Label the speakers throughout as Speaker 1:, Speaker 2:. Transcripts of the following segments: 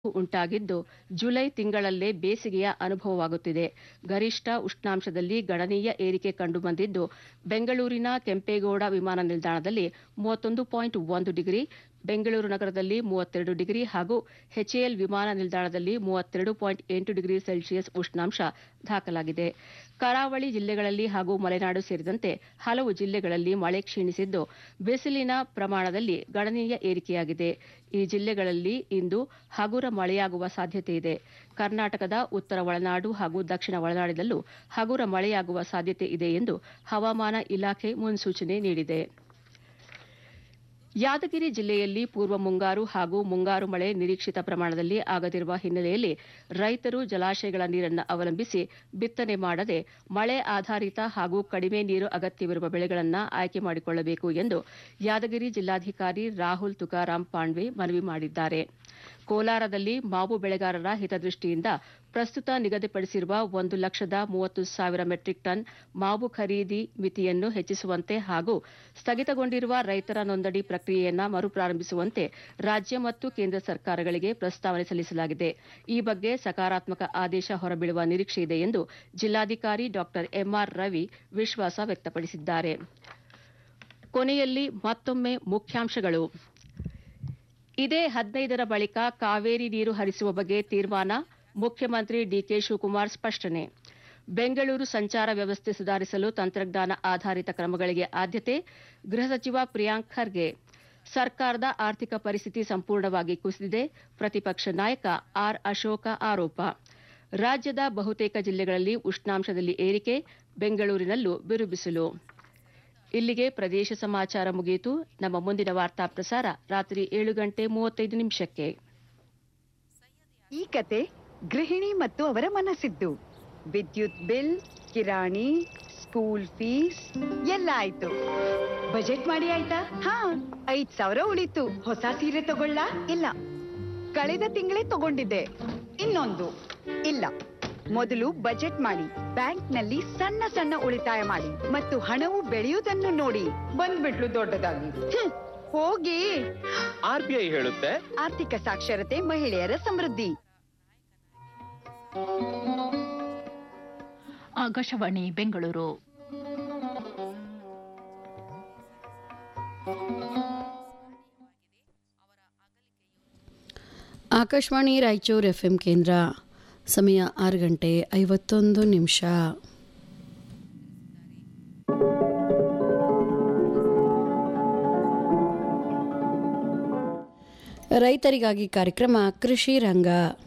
Speaker 1: ಉಂಟಾಗಿದ್ದು ಜುಲೈ ತಿಂಗಳಲ್ಲೇ ಬೇಸಿಗೆಯ ಅನುಭವವಾಗುತ್ತಿದೆ ಗರಿಷ್ಠ ಉಷ್ಣಾಂಶದಲ್ಲಿ ಗಣನೀಯ ಏರಿಕೆ ಕಂಡುಬಂದಿದ್ದು ಬೆಂಗಳೂರಿನ ಕೆಂಪೇಗೌಡ ವಿಮಾನ ನಿಲ್ದಾಣದಲ್ಲಿ ಮೂವತ್ತೊಂದು ಪಾಯಿಂಟ್ ಒಂದು ಡಿಗ್ರಿ ಬೆಂಗಳೂರು ನಗರದಲ್ಲಿ ಮೂವತ್ತೆರಡು ಡಿಗ್ರಿ ಹಾಗೂ ಎಚ್ಎಎಲ್ ವಿಮಾನ ನಿಲ್ದಾಣದಲ್ಲಿ ಮೂವತ್ತೆರಡು ಪಾಯಿಂಟ್ ಎಂಟು ಡಿಗ್ರಿ ಸೆಲ್ಸಿಯಸ್ ಉಷ್ಣಾಂಶ ದಾಖಲಾಗಿದೆ ಕರಾವಳಿ ಜಿಲ್ಲೆಗಳಲ್ಲಿ ಹಾಗೂ ಮಲೆನಾಡು ಸೇರಿದಂತೆ ಹಲವು ಜಿಲ್ಲೆಗಳಲ್ಲಿ ಮಳೆ ಕ್ಷೀಣಿಸಿದ್ದು ಬಿಸಿಲಿನ ಪ್ರಮಾಣದಲ್ಲಿ ಗಣನೀಯ ಏರಿಕೆಯಾಗಿದೆ ಈ ಜಿಲ್ಲೆಗಳಲ್ಲಿ ಇಂದು ಹಗುರ ಮಳೆಯಾಗುವ ಸಾಧ್ಯತೆ ಇದೆ ಕರ್ನಾಟಕದ ಉತ್ತರ ಒಳನಾಡು ಹಾಗೂ ದಕ್ಷಿಣ ಒಳನಾಡಿನಲ್ಲೂ ಹಗುರ ಮಳೆಯಾಗುವ ಸಾಧ್ಯತೆ ಇದೆ ಎಂದು ಹವಾಮಾನ ಇಲಾಖೆ ಮುನ್ಸೂಚನೆ ನೀಡಿದೆ ಯಾದಗಿರಿ ಜಿಲ್ಲೆಯಲ್ಲಿ ಪೂರ್ವ ಮುಂಗಾರು ಹಾಗೂ ಮುಂಗಾರು ಮಳೆ ನಿರೀಕ್ಷಿತ ಪ್ರಮಾಣದಲ್ಲಿ ಆಗದಿರುವ ಹಿನ್ನೆಲೆಯಲ್ಲಿ ರೈತರು ಜಲಾಶಯಗಳ ನೀರನ್ನು ಅವಲಂಬಿಸಿ ಬಿತ್ತನೆ ಮಾಡದೆ ಮಳೆ ಆಧಾರಿತ ಹಾಗೂ ಕಡಿಮೆ ನೀರು ಅಗತ್ಯವಿರುವ ಬೆಳೆಗಳನ್ನು ಆಯ್ಕೆ ಮಾಡಿಕೊಳ್ಳಬೇಕು ಎಂದು ಯಾದಗಿರಿ ಜಿಲ್ಲಾಧಿಕಾರಿ ರಾಹುಲ್ ತುಕಾರಾಂ ಪಾಂಡ್ವೆ ಮನವಿ ಮಾಡಿದ್ದಾರೆ ಕೋಲಾರದಲ್ಲಿ ಮಾವು ಬೆಳೆಗಾರರ ಹಿತದೃಷ್ಟಿಯಿಂದ ಪ್ರಸ್ತುತ ನಿಗದಿಪಡಿಸಿರುವ ಒಂದು ಲಕ್ಷದ ಮೂವತ್ತು ಸಾವಿರ ಮೆಟ್ರಿಕ್ ಟನ್ ಮಾವು ಖರೀದಿ ಮಿತಿಯನ್ನು ಹೆಚ್ಚಿಸುವಂತೆ ಹಾಗೂ ಸ್ಥಗಿತಗೊಂಡಿರುವ ರೈತರ ನೋಂದಣಿ ಪ್ರಕ್ರಿಯೆಯನ್ನು ಮರುಪ್ರಾರಂಭಿಸುವಂತೆ ರಾಜ್ಯ ಮತ್ತು ಕೇಂದ್ರ ಸರ್ಕಾರಗಳಿಗೆ ಪ್ರಸ್ತಾವನೆ ಸಲ್ಲಿಸಲಾಗಿದೆ ಈ ಬಗ್ಗೆ ಸಕಾರಾತ್ಮಕ ಆದೇಶ ಹೊರಬೀಳುವ ನಿರೀಕ್ಷೆಯಿದೆ ಎಂದು ಜಿಲ್ಲಾಧಿಕಾರಿ ಡಾ ಎಂಆರ್ ರವಿ ವಿಶ್ವಾಸ ವ್ಯಕ್ತಪಡಿಸಿದ್ದಾರೆ ಕೊನೆಯಲ್ಲಿ ಮತ್ತೊಮ್ಮೆ ಮುಖ್ಯಾಂಶಗಳು ಇದೇ ಹದಿನೈದರ ಬಳಿಕ ಕಾವೇರಿ ನೀರು ಹರಿಸುವ ಬಗ್ಗೆ ತೀರ್ಮಾನ ಮುಖ್ಯಮಂತ್ರಿ ಡಿಕೆ ಶಿವಕುಮಾರ್ ಸ್ಪಷ್ಟನೆ ಬೆಂಗಳೂರು ಸಂಚಾರ ವ್ಯವಸ್ಥೆ ಸುಧಾರಿಸಲು ತಂತ್ರಜ್ಞಾನ ಆಧಾರಿತ ಕ್ರಮಗಳಿಗೆ ಆದ್ಯತೆ ಗೃಹ ಸಚಿವ ಪ್ರಿಯಾಂಕ್ ಖರ್ಗೆ ಸರ್ಕಾರದ ಆರ್ಥಿಕ ಪರಿಸ್ಥಿತಿ ಸಂಪೂರ್ಣವಾಗಿ ಕುಸಿದಿದೆ ಪ್ರತಿಪಕ್ಷ ನಾಯಕ ಆರ್ ಅಶೋಕ ಆರೋಪ ರಾಜ್ಯದ ಬಹುತೇಕ ಜಿಲ್ಲೆಗಳಲ್ಲಿ ಉಷ್ಣಾಂಶದಲ್ಲಿ ಏರಿಕೆ ಬೆಂಗಳೂರಿನಲ್ಲೂ ಬಿರುಬಿಸಿಲು ಇಲ್ಲಿಗೆ ಪ್ರದೇಶ ಸಮಾಚಾರ ಮುಗಿಯಿತು ನಮ್ಮ ಮುಂದಿನ ವಾರ್ತಾ ಪ್ರಸಾರ ರಾತ್ರಿ ಏಳು ಗಂಟೆ ಮೂವತ್ತೈದು ನಿಮಿಷಕ್ಕೆ
Speaker 2: ಈ ಕತೆ ಗೃಹಿಣಿ ಮತ್ತು ಅವರ ಮನಸ್ಸಿದ್ದು ವಿದ್ಯುತ್ ಬಿಲ್ ಕಿರಾಣಿ ಸ್ಕೂಲ್ ಫೀಸ್ ಎಲ್ಲ ಆಯ್ತು ಬಜೆಟ್ ಮಾಡಿ ಆಯ್ತಾ ಹಾ ಐದ್ ಸಾವಿರ ಉಳಿತು ಹೊಸ ಸೀರೆ ತಗೊಳ್ಳ ಇಲ್ಲ ಕಳೆದ ತಿಂಗಳೇ ತಗೊಂಡಿದ್ದೆ ಇನ್ನೊಂದು ಇಲ್ಲ ಮೊದಲು ಬಜೆಟ್ ಮಾಡಿ ಬ್ಯಾಂಕ್ನಲ್ಲಿ ಸಣ್ಣ ಸಣ್ಣ ಉಳಿತಾಯ ಮಾಡಿ ಮತ್ತು ಹಣವು ಬೆಳೆಯುವುದನ್ನು ನೋಡಿ ಬಂದ್ಬಿಟ್ಲು ದೊಡ್ಡದಾಗಿ ಹ್ಮ್, ಹೋಗಿ
Speaker 3: ಆರ್ ಬಿ ಐ ಹೇಳುತ್ತೆ
Speaker 2: ಆರ್ಥಿಕ ಸಾಕ್ಷರತೆ ಮಹಿಳೆಯರ ಸಮೃದ್ಧಿ
Speaker 4: ಆಕಾಶವಾಣಿ ಬೆಂಗಳೂರು
Speaker 5: ಆಕಾಶವಾಣಿ ರಾಯಚೂರು ಎಫ್ ಎಂ ಕೇಂದ್ರ ಸಮಯ ಆರು ಗಂಟೆ ಐವತ್ತೊಂದು ನಿಮಿಷ ರೈತರಿಗಾಗಿ ಕಾರ್ಯಕ್ರಮ ಕೃಷಿ ರಂಗ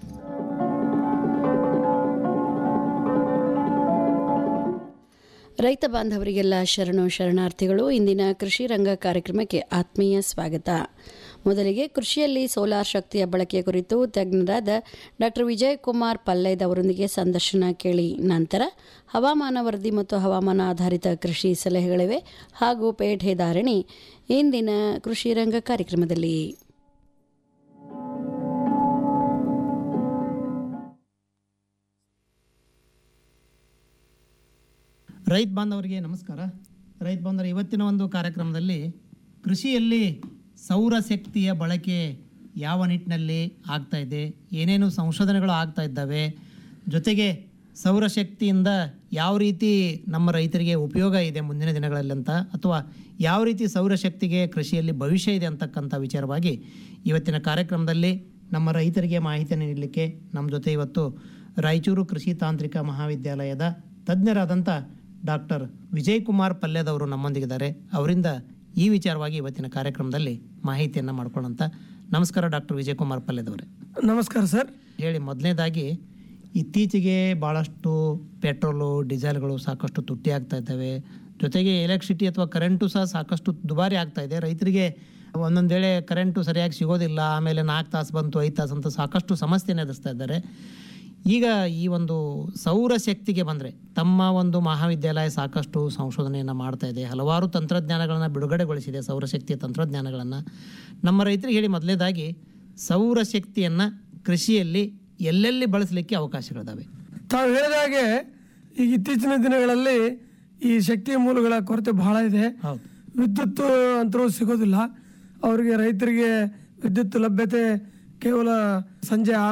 Speaker 5: ರೈತ ಬಾಂಧವರಿಗೆಲ್ಲ ಶರಣು ಶರಣಾರ್ಥಿಗಳು ಇಂದಿನ ಕೃಷಿ ರಂಗ ಕಾರ್ಯಕ್ರಮಕ್ಕೆ ಆತ್ಮೀಯ ಸ್ವಾಗತ ಮೊದಲಿಗೆ ಕೃಷಿಯಲ್ಲಿ ಸೋಲಾರ್ ಶಕ್ತಿಯ ಬಳಕೆಯ ಕುರಿತು ತಜ್ಞರಾದ ಡಾಕ್ಟರ್ ವಿಜಯ್ ಕುಮಾರ್ ಪಲ್ಲೈದ್ ಅವರೊಂದಿಗೆ ಸಂದರ್ಶನ ಕೇಳಿ ನಂತರ ಹವಾಮಾನ ವರದಿ ಮತ್ತು ಹವಾಮಾನ ಆಧಾರಿತ ಕೃಷಿ ಸಲಹೆಗಳಿವೆ ಹಾಗೂ ಪೇಟೆ ಧಾರಣಿ ಇಂದಿನ ಕೃಷಿ ರಂಗ ಕಾರ್ಯಕ್ರಮದಲ್ಲಿ
Speaker 6: ರೈತ ಬಾಂಧವರಿಗೆ ನಮಸ್ಕಾರ ರೈತ ಬಾಂಧವರು ಇವತ್ತಿನ ಒಂದು ಕಾರ್ಯಕ್ರಮದಲ್ಲಿ ಕೃಷಿಯಲ್ಲಿ ಸೌರಶಕ್ತಿಯ ಬಳಕೆ ಯಾವ ನಿಟ್ಟಿನಲ್ಲಿ ಆಗ್ತಾ ಇದೆ ಏನೇನು ಸಂಶೋಧನೆಗಳು ಆಗ್ತಾ ಇದ್ದಾವೆ ಜೊತೆಗೆ ಸೌರಶಕ್ತಿಯಿಂದ ಯಾವ ರೀತಿ ನಮ್ಮ ರೈತರಿಗೆ ಉಪಯೋಗ ಇದೆ ಮುಂದಿನ ದಿನಗಳಲ್ಲಿ ಅಂತ ಅಥವಾ ಯಾವ ರೀತಿ ಸೌರಶಕ್ತಿಗೆ ಕೃಷಿಯಲ್ಲಿ ಭವಿಷ್ಯ ಇದೆ ಅಂತಕ್ಕಂಥ ವಿಚಾರವಾಗಿ ಇವತ್ತಿನ ಕಾರ್ಯಕ್ರಮದಲ್ಲಿ ನಮ್ಮ ರೈತರಿಗೆ ಮಾಹಿತಿಯನ್ನು ನೀಡಲಿಕ್ಕೆ ನಮ್ಮ ಜೊತೆ ಇವತ್ತು ರಾಯಚೂರು ಕೃಷಿ ತಾಂತ್ರಿಕ ಮಹಾವಿದ್ಯಾಲಯದ ತಜ್ಞರಾದಂಥ ಡಾಕ್ಟರ್ ವಿಜಯ್ ಕುಮಾರ್ ಪಲ್ಯದವರು ನಮ್ಮೊಂದಿಗಿದ್ದಾರೆ ಅವರಿಂದ ಈ ವಿಚಾರವಾಗಿ ಇವತ್ತಿನ ಕಾರ್ಯಕ್ರಮದಲ್ಲಿ ಮಾಹಿತಿಯನ್ನು ಮಾಡ್ಕೊಳ್ಳೋಂಥ ನಮಸ್ಕಾರ ಡಾಕ್ಟರ್ ವಿಜಯ್ ಕುಮಾರ್ ಪಲ್ಯದವರೇ
Speaker 7: ನಮಸ್ಕಾರ ಸರ್
Speaker 6: ಹೇಳಿ ಮೊದಲನೇದಾಗಿ ಇತ್ತೀಚೆಗೆ ಭಾಳಷ್ಟು ಪೆಟ್ರೋಲು ಡೀಸೆಲ್ಗಳು ಸಾಕಷ್ಟು ತುಟ್ಟಿ ಆಗ್ತಾ ಇದ್ದಾವೆ ಜೊತೆಗೆ ಎಲೆಕ್ಟ್ರಿಸಿಟಿ ಅಥವಾ ಕರೆಂಟು ಸಹ ಸಾಕಷ್ಟು ದುಬಾರಿ ಆಗ್ತಾ ಇದೆ ರೈತರಿಗೆ ಒಂದೊಂದು ವೇಳೆ ಕರೆಂಟು ಸರಿಯಾಗಿ ಸಿಗೋದಿಲ್ಲ ಆಮೇಲೆ ನಾಲ್ಕು ತಾಸು ಬಂತು ಐದು ತಾಸು ಅಂತ ಸಾಕಷ್ಟು ಸಮಸ್ಯೆನ ಎದುರಿಸ್ತಾ ಇದ್ದಾರೆ ಈಗ ಈ ಒಂದು ಸೌರಶಕ್ತಿಗೆ ಬಂದರೆ ತಮ್ಮ ಒಂದು ಮಹಾವಿದ್ಯಾಲಯ ಸಾಕಷ್ಟು ಸಂಶೋಧನೆಯನ್ನು ಮಾಡ್ತಾ ಇದೆ ಹಲವಾರು ತಂತ್ರಜ್ಞಾನಗಳನ್ನು ಬಿಡುಗಡೆಗೊಳಿಸಿದೆ ಸೌರಶಕ್ತಿಯ ತಂತ್ರಜ್ಞಾನಗಳನ್ನು ನಮ್ಮ ರೈತರಿಗೆ ಹೇಳಿ ಮೊದಲನೇದಾಗಿ ಸೌರಶಕ್ತಿಯನ್ನು ಕೃಷಿಯಲ್ಲಿ ಎಲ್ಲೆಲ್ಲಿ ಬಳಸಲಿಕ್ಕೆ ಅವಕಾಶಗಳಿದ್ದಾವೆ
Speaker 7: ತಾವು ಹೇಳಿದ ಹಾಗೆ ಈಗ ಇತ್ತೀಚಿನ ದಿನಗಳಲ್ಲಿ ಈ ಶಕ್ತಿ ಮೂಲಗಳ ಕೊರತೆ ಬಹಳ ಇದೆ
Speaker 6: ಹೌದು
Speaker 7: ವಿದ್ಯುತ್ ಅಂತರೂ ಸಿಗೋದಿಲ್ಲ ಅವರಿಗೆ ರೈತರಿಗೆ ವಿದ್ಯುತ್ ಲಭ್ಯತೆ ಕೇವಲ ಸಂಜೆ ಆರು